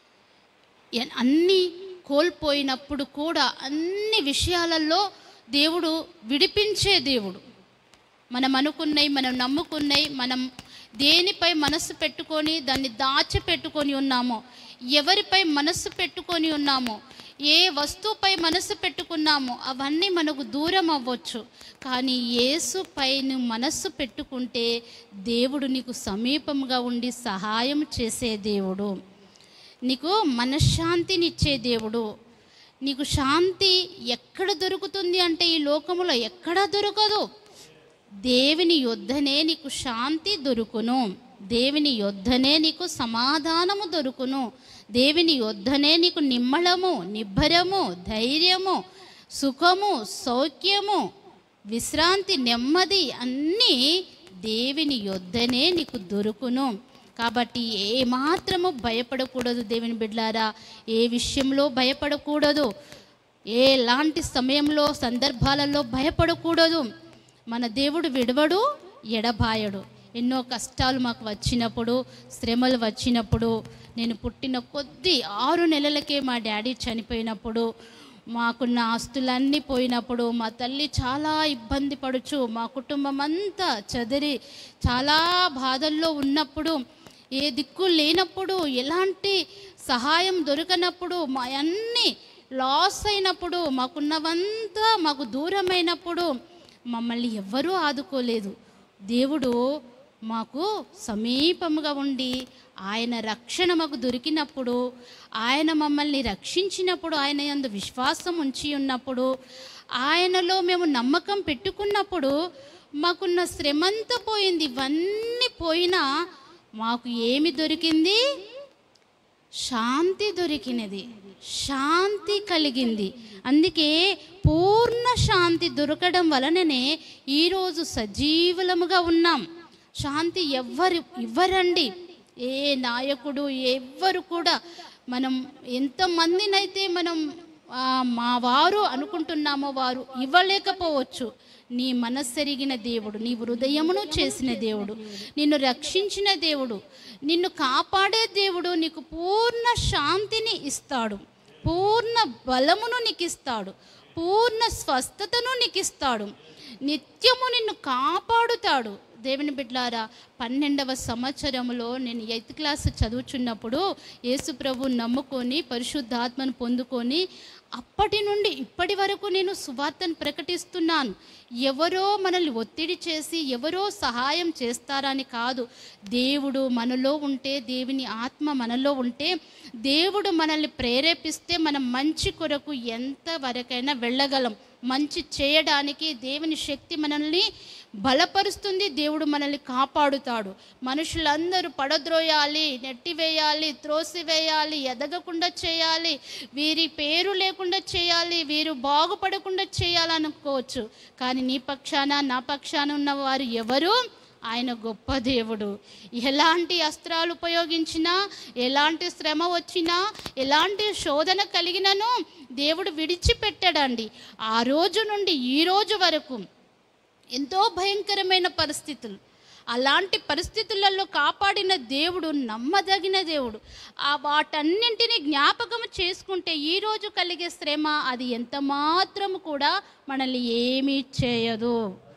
ఎన్- అన్ని కోల్పోయినప్పుడు కూడా అన్ని విషయాలలో దేవుడు విడిపించే దేవుడు మనం అనుకున్నవి మనం నమ్ముకున్నవి మనం దేనిపై మనస్సు పెట్టుకొని దాన్ని దాచిపెట్టుకొని ఉన్నామో ఎవరిపై మనస్సు పెట్టుకొని ఉన్నామో ఏ వస్తువుపై మనస్సు పెట్టుకున్నామో అవన్నీ మనకు దూరం అవ్వచ్చు కానీ యేసుపై నువ్వు మనస్సు పెట్టుకుంటే దేవుడు నీకు సమీపంగా ఉండి సహాయం చేసే దేవుడు నీకు మనశ్శాంతినిచ్చే దేవుడు నీకు శాంతి ఎక్కడ దొరుకుతుంది అంటే ఈ లోకములో ఎక్కడా దొరకదు దేవుని యొద్దనే నీకు శాంతి దొరుకును దేవుని యొద్దనే నీకు సమాధానము దొరుకును దేవుని యొద్దనే నీకు నిమ్మళము నిబ్బరము ధైర్యము సుఖము సౌఖ్యము విశ్రాంతి నెమ్మది అన్నీ దేవుని యొద్దనే నీకు దొరుకును కాబట్టి ఏ మాత్రము భయపడకూడదు దేవుని బిడ్లారా ఏ విషయంలో భయపడకూడదు ఎలాంటి సమయంలో సందర్భాలలో భయపడకూడదు మన దేవుడు విడవడు ఎడబాయడు ఎన్నో కష్టాలు మాకు వచ్చినప్పుడు శ్రమలు వచ్చినప్పుడు నేను పుట్టిన కొద్ది ఆరు నెలలకే మా డాడీ చనిపోయినప్పుడు మాకున్న ఆస్తులన్నీ పోయినప్పుడు మా తల్లి చాలా ఇబ్బంది పడుచు మా కుటుంబం అంతా చదిరి చాలా బాధల్లో ఉన్నప్పుడు ఏ దిక్కు లేనప్పుడు ఎలాంటి సహాయం దొరకనప్పుడు మా అన్ని లాస్ అయినప్పుడు మాకున్నవంతా మాకు దూరమైనప్పుడు మమ్మల్ని ఎవ్వరూ ఆదుకోలేదు దేవుడు మాకు సమీపముగా ఉండి ఆయన రక్షణ మాకు దొరికినప్పుడు ఆయన మమ్మల్ని రక్షించినప్పుడు ఆయన యందు విశ్వాసం ఉంచి ఉన్నప్పుడు ఆయనలో మేము నమ్మకం పెట్టుకున్నప్పుడు మాకున్న శ్రమంతా పోయింది ఇవన్నీ పోయినా మాకు ఏమి దొరికింది శాంతి దొరికినది శాంతి కలిగింది అందుకే పూర్ణ శాంతి దొరకడం వలననే ఈరోజు సజీవులముగా ఉన్నాం శాంతి ఎవ్వరు ఇవ్వరండి ఏ నాయకుడు ఎవ్వరు కూడా మనం ఎంతమందినైతే మనం ఆ, మా వారు అనుకుంటున్నామో వారు ఇవ్వలేకపోవచ్చు నీ మనస్సెరిగిన దేవుడు నీ హృదయమును చేసిన దేవుడు నిన్ను రక్షించిన దేవుడు నిన్ను కాపాడే దేవుడు నీకు పూర్ణ శాంతిని ఇస్తాడు పూర్ణ బలమును నీకు ఇస్తాడు పూర్ణ స్వస్థతను నీకు ఇస్తాడు నిత్యము నిన్ను కాపాడుతాడు దేవుని బిడ్లారా పన్నెండవ సంవత్సరంలో నేను ఎయిత్ క్లాస్ చదువుచున్నప్పుడు యేసు ప్రభు నమ్ముకొని పరిశుద్ధాత్మను పొందుకొని అప్పటి నుండి ఇప్పటి వరకు నేను సువార్తను ప్రకటిస్తున్నాను ఎవరో మనల్ని ఒత్తిడి చేసి ఎవరో సహాయం చేస్తారని కాదు దేవుడు మనలో ఉంటే దేవుని ఆత్మ మనలో ఉంటే దేవుడు మనల్ని ప్రేరేపిస్తే మనం మంచి కొరకు ఎంత వరకైనా వెళ్ళగలం మంచి చేయడానికి దేవుని శక్తి మనల్ని బలపరుస్తుంది దేవుడు మనల్ని కాపాడుతాడు మనుషులందరూ పడద్రోయాలి నెట్టివేయాలి త్రోసివేయాలి ఎదగకుండా చేయాలి వీరి పేరు లేకుండా చేయాలి వీరు బాగుపడకుండా చేయాలనుకోవచ్చు కానీ నీ పక్షాన నా పక్షాన ఉన్న వారు ఎవరు ఆయన గొప్ప దేవుడు ఎలాంటి అస్త్రాలు ఉపయోగించినా ఎలాంటి శ్రమ వచ్చినా ఎలాంటి శోధన కలిగినను దేవుడు విడిచిపెట్టాడండి ఆ రోజు నుండి ఈ రోజు వరకు ఎంతో భయంకరమైన పరిస్థితులు అలాంటి పరిస్థితులలో కాపాడిన దేవుడు నమ్మదగిన దేవుడు ఆ వాటన్నింటినీ జ్ఞాపకం చేసుకుంటే ఈరోజు కలిగే శ్రమ అది ఎంత మాత్రము కూడా మనల్ని ఏమీ చేయదు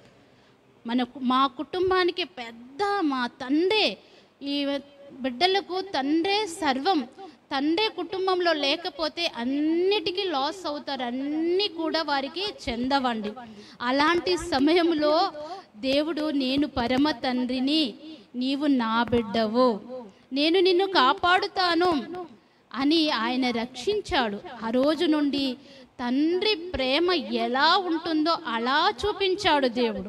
మన మా కుటుంబానికి పెద్ద మా తండ్రే ఈ బిడ్డలకు తండ్రే సర్వం తండ్రే కుటుంబంలో లేకపోతే అన్నిటికీ లాస్ అవుతారు అన్నీ కూడా వారికి చెందవండి అలాంటి సమయంలో దేవుడు నేను పరమ తండ్రిని నీవు నా బిడ్డవు నేను నిన్ను కాపాడుతాను అని ఆయన రక్షించాడు ఆ రోజు నుండి తండ్రి ప్రేమ ఎలా ఉంటుందో అలా చూపించాడు దేవుడు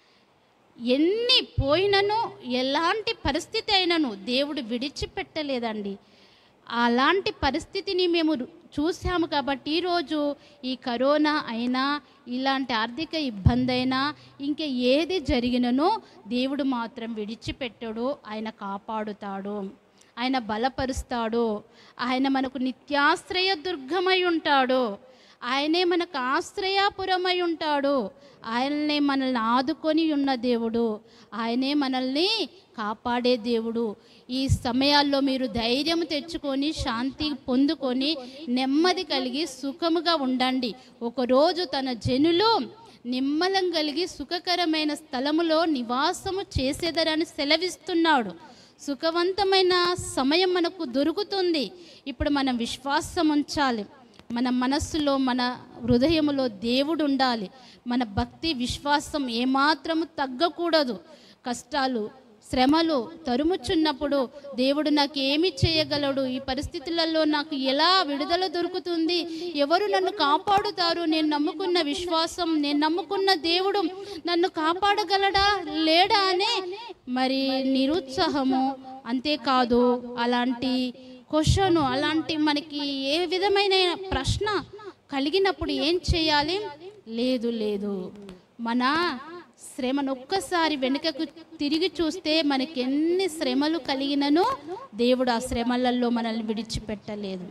ఎన్ని పోయినను ఎలాంటి పరిస్థితి అయినను దేవుడు విడిచిపెట్టలేదండి అలాంటి పరిస్థితిని మేము రు- చూసాము కాబట్టి ఈరోజు ఈ కరోనా అయినా ఇలాంటి ఆర్థిక ఇబ్బంది అయినా ఇంకా ఏది జరిగిననో దేవుడు మాత్రం విడిచిపెట్టడు ఆయన కాపాడుతాడు ఆయన బలపరుస్తాడు ఆయన మనకు నిత్యాశ్రయ దుర్గమై ఉంటాడు ఆయనే మనకు ఆశ్రయాపురమై ఉంటాడు ఆయననే మనల్ని ఆదుకొని ఉన్న దేవుడు ఆయనే మనల్ని కాపాడే దేవుడు ఈ సమయాల్లో మీరు ధైర్యం తెచ్చుకొని శాంతి పొందుకొని నెమ్మది కలిగి సుఖముగా ఉండండి ఒకరోజు తన జనులు నిమ్మలం కలిగి సుఖకరమైన స్థలములో నివాసము చేసేదరని సెలవిస్తున్నాడు సుఖవంతమైన సమయం మనకు దొరుకుతుంది ఇప్పుడు మనం విశ్వాసం ఉంచాలి మన మనస్సులో మన హృదయములో దేవుడు ఉండాలి మన భక్తి విశ్వాసం ఏమాత్రము తగ్గకూడదు కష్టాలు శ్రమలు తరుముచున్నప్పుడు దేవుడు నాకు ఏమి చేయగలడు ఈ పరిస్థితులలో నాకు ఎలా విడుదల దొరుకుతుంది ఎవరు నన్ను కాపాడుతారు నేను నమ్ముకున్న విశ్వాసం నేను నమ్ముకున్న దేవుడు నన్ను కాపాడగలడా లేడా అనే మరి నిరుత్సాహము అంతేకాదు అలాంటి క్వశ్చన్ అలాంటి మనకి ఏ విధమైన ప్రశ్న కలిగినప్పుడు ఏం చేయాలి లేదు లేదు మన శ్రమను ఒక్కసారి వెనుకకు తిరిగి చూస్తే మనకి ఎన్ని శ్రమలు కలిగినను దేవుడు ఆ శ్రమలలో మనల్ని విడిచిపెట్టలేదు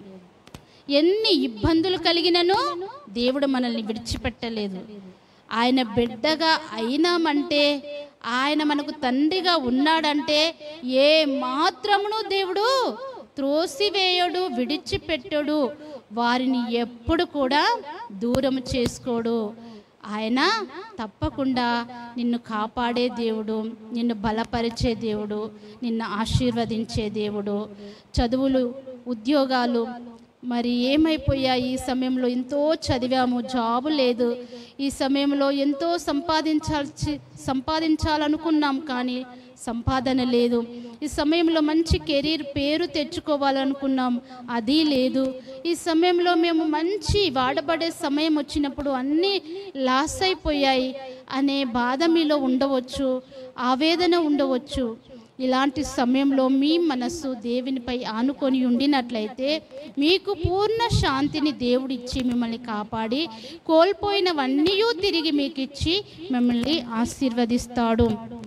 ఎన్ని ఇబ్బందులు కలిగినను దేవుడు మనల్ని విడిచిపెట్టలేదు ఆయన బిడ్డగా అయినామంటే ఆయన మనకు తండ్రిగా ఉన్నాడంటే ఏ మాత్రమును దేవుడు త్రోసివేయడు విడిచిపెట్టడు వారిని ఎప్పుడు కూడా దూరం చేసుకోడు ఆయన తప్పకుండా నిన్ను కాపాడే దేవుడు నిన్ను బలపరిచే దేవుడు నిన్ను ఆశీర్వదించే దేవుడు చదువులు ఉద్యోగాలు మరి ఏమైపోయాయి ఈ సమయంలో ఎంతో చదివాము జాబు లేదు ఈ సమయంలో ఎంతో సంపాదించాల్సి సంపాదించాలనుకున్నాం కానీ సంపాదన లేదు ఈ సమయంలో మంచి కెరీర్ పేరు తెచ్చుకోవాలనుకున్నాం అది లేదు ఈ సమయంలో మేము మంచి వాడబడే సమయం వచ్చినప్పుడు అన్నీ లాస్ అయిపోయాయి అనే బాధ మీలో ఉండవచ్చు ఆవేదన ఉండవచ్చు ఇలాంటి సమయంలో మీ మనస్సు దేవునిపై ఆనుకొని ఉండినట్లయితే మీకు పూర్ణ శాంతిని దేవుడిచ్చి మిమ్మల్ని కాపాడి కోల్పోయినవన్నీ తిరిగి మీకు ఇచ్చి మిమ్మల్ని ఆశీర్వదిస్తాడు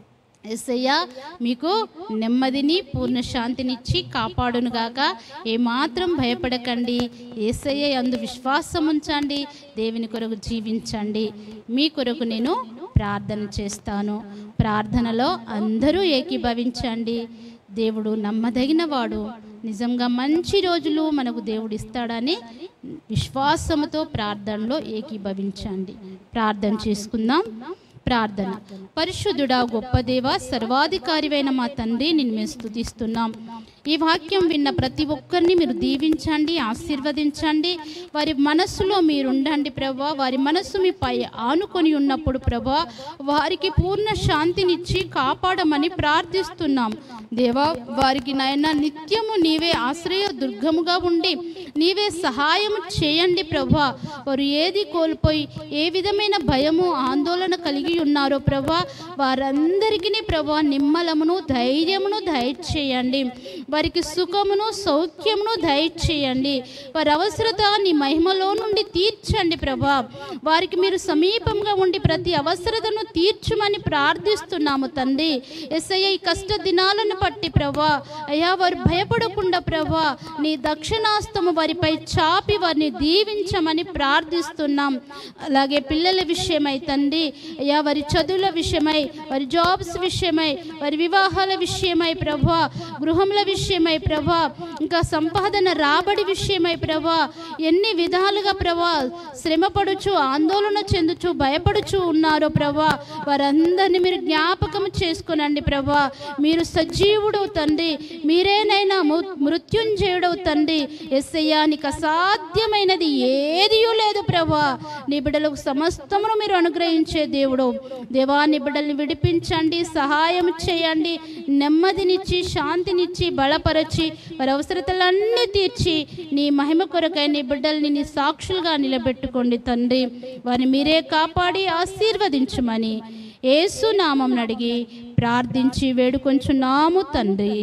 ఎస్సయ్య మీకు నెమ్మదిని పూర్ణ శాంతినిచ్చి కాపాడునుగాక ఏమాత్రం భయపడకండి ఏసయ్య అందు విశ్వాసం ఉంచండి దేవుని కొరకు జీవించండి మీ కొరకు నేను ప్రార్థన చేస్తాను ప్రార్థనలో అందరూ ఏకీభవించండి దేవుడు నమ్మదగిన వాడు నిజంగా మంచి రోజులు మనకు దేవుడు ఇస్తాడని విశ్వాసముతో ప్రార్థనలో ఏకీభవించండి ప్రార్థన చేసుకుందాం ప్రార్థన పరిశుద్ధుడా గొప్ప దేవ సర్వాధికారివైన మా తండ్రి నిన్ను మేము స్తుతిస్తున్నాం ఈ వాక్యం విన్న ప్రతి ఒక్కరిని మీరు దీవించండి ఆశీర్వదించండి వారి మనస్సులో మీరు ఉండండి ప్రభా వారి మనస్సు మీపై ఆనుకొని ఉన్నప్పుడు ప్రభా వారికి పూర్ణ శాంతినిచ్చి కాపాడమని ప్రార్థిస్తున్నాం దేవా వారికి నాయన నిత్యము నీవే ఆశ్రయ దుర్గముగా ఉండి నీవే సహాయం చేయండి ప్రభా వారు ఏది కోల్పోయి ఏ విధమైన భయము ఆందోళన కలిగి ఉన్నారో ప్రభా వారందరికీ ప్రభా నిమ్మలమును ధైర్యమును దయచేయండి వారికి సుఖమును సౌఖ్యమును దయచేయండి వారి అవసరత నీ మహిమలో నుండి తీర్చండి ప్రభా వారికి మీరు సమీపంగా ఉండి ప్రతి అవసరతను తీర్చమని ప్రార్థిస్తున్నాము తండ్రి ఎస్ఐ ఈ కష్ట దినాలను బట్టి ప్రభా అయ్యా వారు భయపడకుండా ప్రభా నీ దక్షిణాస్తము వారిపై చాపి వారిని దీవించమని ప్రార్థిస్తున్నాం అలాగే పిల్లల విషయమై తండ్రి అయ్యా వారి చదువుల విషయమై వారి జాబ్స్ విషయమై వారి వివాహాల విషయమై ప్రభా గృహముల విషయమై ప్రభా ఇంకా సంపాదన రాబడి విషయమై ప్రభా ఎన్ని విధాలుగా ప్రభా శ్రమపడుచు ఆందోళన చెందుచు భయపడుచు ఉన్నారో ప్రభా వారందరినీ మీరు జ్ఞాపకం చేసుకునండి ప్రభా మీరు సజీవుడు తండ్రి మీరేనైనా ము- మృత్యుంజయుడవు తండ్రి ఎస్సయ్యా నీకు అసాధ్యమైనది ఏదీ లేదు ప్రభా నీ బిడ్డలకు సమస్తమును మీరు అనుగ్రహించే దేవుడు దేవా నీ బిడ్డల్ని విడిపించండి సహాయం చేయండి నెమ్మదినిచ్చి శాంతినిచ్చి బలపరచి వారి అవసరతలన్నీ తీర్చి నీ మహిమ కొరకై నీ బిడ్డల్ని నీ సాక్షులుగా నిలబెట్టుకోండి తండ్రి వారిని మీరే కాపాడి ఆశీర్వదించమని యేసు నామం అడిగి ప్రార్థించి వేడుకొంచున్నాము తండ్రి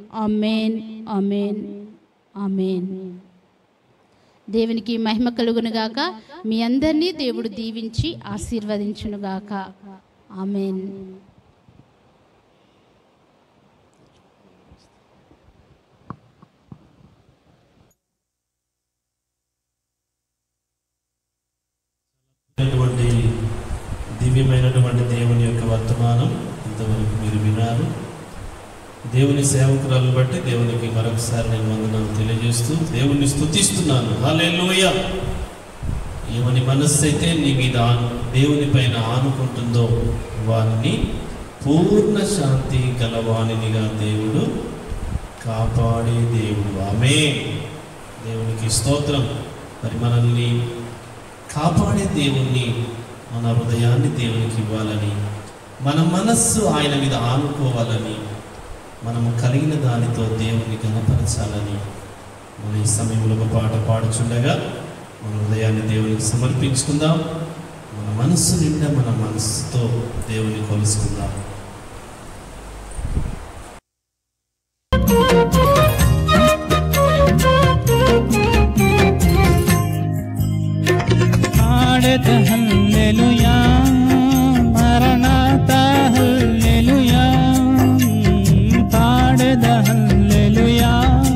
ఆమెన్ ఆమెన్ ఆమెన్ దేవునికి మహిమ కలుగునుగాక మీ అందరినీ దేవుడు దీవించి ఆశీర్వదించునుగాక ఆమెన్ అయినటువంటి దివ్యమైనటువంటి దేవుని యొక్క వర్తమానం ఇంతవరకు మీరు విన్నారు దేవుని సేవకురాలను బట్టి దేవునికి మరొకసారి నేను వందనాలు తెలియజేస్తూ దేవుని స్తుతిస్తున్నాను హల్లెలూయ ఏమని మనస్సు అయితే నీ మీద ఆను- దేవుని పైన ఆనుకుంటుందో వారిని పూర్ణ శాంతి గలవాణినిగా దేవుడు కాపాడే దేవుడు ఆమె దేవునికి స్తోత్రం మరి మనల్ని కాపాడే దేవుణ్ణి మన హృదయాన్ని దేవునికి ఇవ్వాలని మన మనస్సు ఆయన మీద ఆనుకోవాలని మనము కలిగిన దానితో దేవుని గణపరచాలని మన ఈ సమయంలో ఒక పాట పాడుచుండగా మన హృదయాన్ని దేవునికి సమర్పించుకుందాం మన మనస్సు నిండా మన మనస్సుతో దేవుని కొలుసుకుందాం పాడత హల్లెలూయా మరణాత హల్లెలూయా పాడద హల్లెలూయా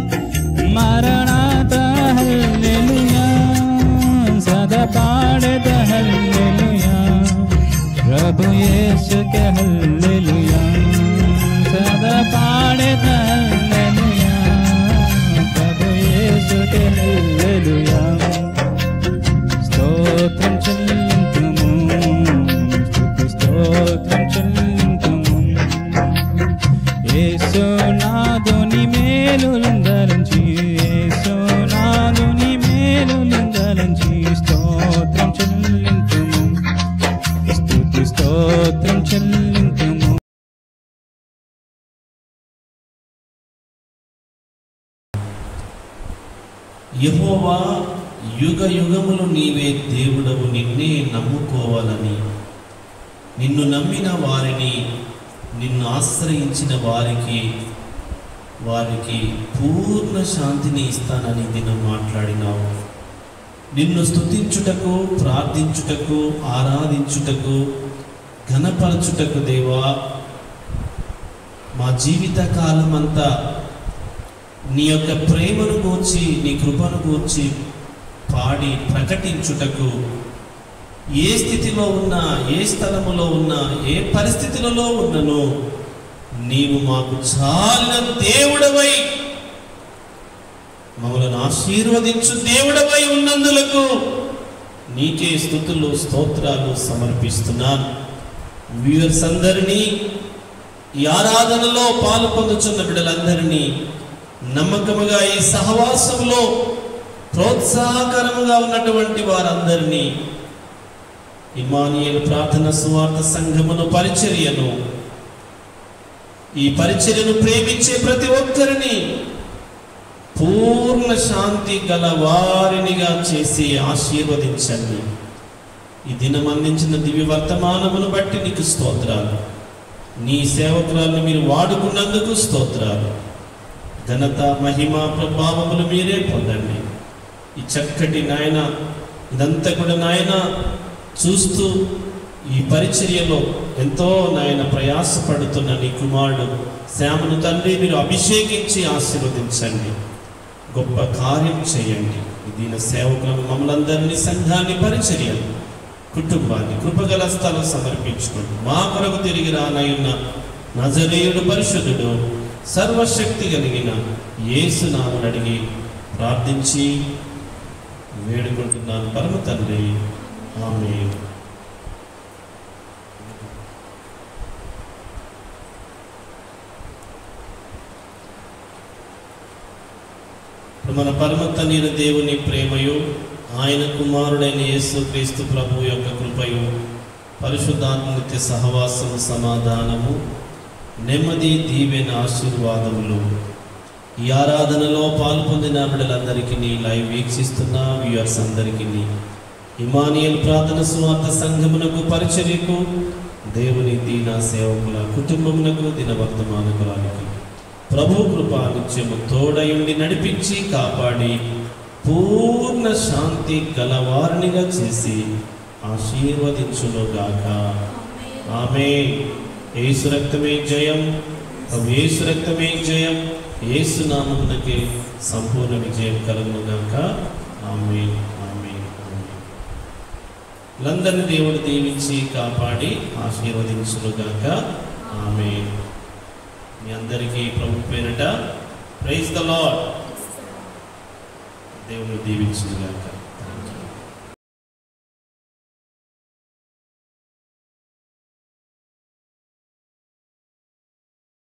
మరణాత హల్లెలూయా సదా పాడద హల్లెలూయా ప్రభు యేసు కే హల్లెలూయా సదా పాడద హల్లెలూయా ప్రభు యేసు కే హల్లెలూయా స్తోత్రం చెల్లింతుము స్తుతి స్తోత్రం చెల్లింతుము యేసునాథుని మేలులందరించి యేసునాథుని మేలులందరించి స్తోత్రం చెల్లింతుము స్తుతి స్తోత్రం చెల్లింతుము యెహోవా యుగ యుగములు నీవే దేవుడవు నిన్నే నమ్ముకోవాలని నిన్ను నమ్మిన వారిని నిన్ను ఆశ్రయించిన వారికి వారికి పూర్ణ శాంతిని ఇస్తానని దినం మాట్లాడినావు నిన్ను స్తుతించుటకు ప్రార్థించుటకు ఆరాధించుటకు ఘనపరచుటకు దేవా మా జీవిత కాలం అంతా నీ యొక్క ప్రేమను గూర్చి నీ కృపను గూర్చి పాడి ప్రకటించుటకు ఏ స్థితిలో ఉన్నా ఏ స్థలములో ఉన్నా ఏ పరిస్థితులలో ఉన్నను నీవు మాకు చాలిన దేవుడవై మమ్మల్ని ఆశీర్వదించు దేవుడవై ఉన్నందులకు నీకే స్థుతులు స్తోత్రాలు సమర్పిస్తున్నాను వ్యూవర్స్ అందరినీ ఈ ఆరాధనలో పాలు పొందుచున్న బిడ్డలందరినీ నమ్మకముగా ఈ సహవాసంలో ప్రోత్సాహకరముగా ఉన్నటువంటి వారందరినీ ఇమానియల్ ప్రార్థన సువార్త సంఘమును పరిచర్యను ఈ పరిచర్యను ప్రేమించే ప్రతి ఒక్కరిని పూర్ణ శాంతి గల వారినిగా చేసి ఆశీర్వదించండి ఈ దినం అందించిన దివ్య వర్తమానమును బట్టి నీకు స్తోత్రాలు నీ సేవకురాలను మీరు వాడుకున్నందుకు స్తోత్రాలు ఘనత మహిమ ప్రభావములు మీరే పొందండి ఈ చక్కటి నాయన ఇదంతా కూడా నాయన చూస్తూ ఈ పరిచర్యలో ఎంతో నాయన ప్రయాసపడుతున్న నీ కుమారుడు శ్యామను తండ్రి మీరు అభిషేకించి ఆశీర్వదించండి గొప్ప కార్యం చేయండి ఈ దీన సేవకులను మమ్మల్ందరినీ సంఘాన్ని పరిచర్యలు కుటుంబాన్ని కృపగల స్థలం సమర్పించుకోండి మా కొరకు తిరిగి రానయున్న నజరేయుడు పరిశుద్ధుడు సర్వశక్తి కలిగిన యేసునామని అడిగి ప్రార్థించి వేడుకుంటున్నాను పరమ తండ్రి ఆమె మన పరమ తండ్రి దేవుని ప్రేమయు ఆయన కుమారుడైన యేసు క్రీస్తు ప్రభు యొక్క కృపయు పరిశుద్ధాత్మ నిత్య సహవాసము సమాధానము నెమ్మది దీవెన ఆశీర్వాదములు ఈ ఆరాధనలో పాల్పొందిన బిడ్డలందరికీ లైవ్ వీక్షిస్తున్న వ్యూవర్స్ అందరికీ ఇమానియల్ ప్రార్థన సువార్త సంఘమునకు పరిచర్యకు దేవుని దీన సేవకుల కుటుంబమునకు దిన వర్తమానకురానికి ప్రభు కృప నిత్యము తోడయుండి నడిపించి కాపాడి పూర్ణ శాంతి గలవారినిగా చేసి ఆశీర్వదించునుగాక ఆమె ఏసు రక్తమే జయం ప్రభు ఏసు రక్తమే జయం ఏసు నామమునకే సంపూర్ణ విజయం కలుగునుగాక ఆమె ఆమె ఆమె లందరిని దేవుడు దీవించి కాపాడి ఆశీర్వదించునుగాక ఆమె మీ అందరికీ ప్రభు పేరట ప్రైజ్ ద లాడ్ దేవుడు దీవించునుగాక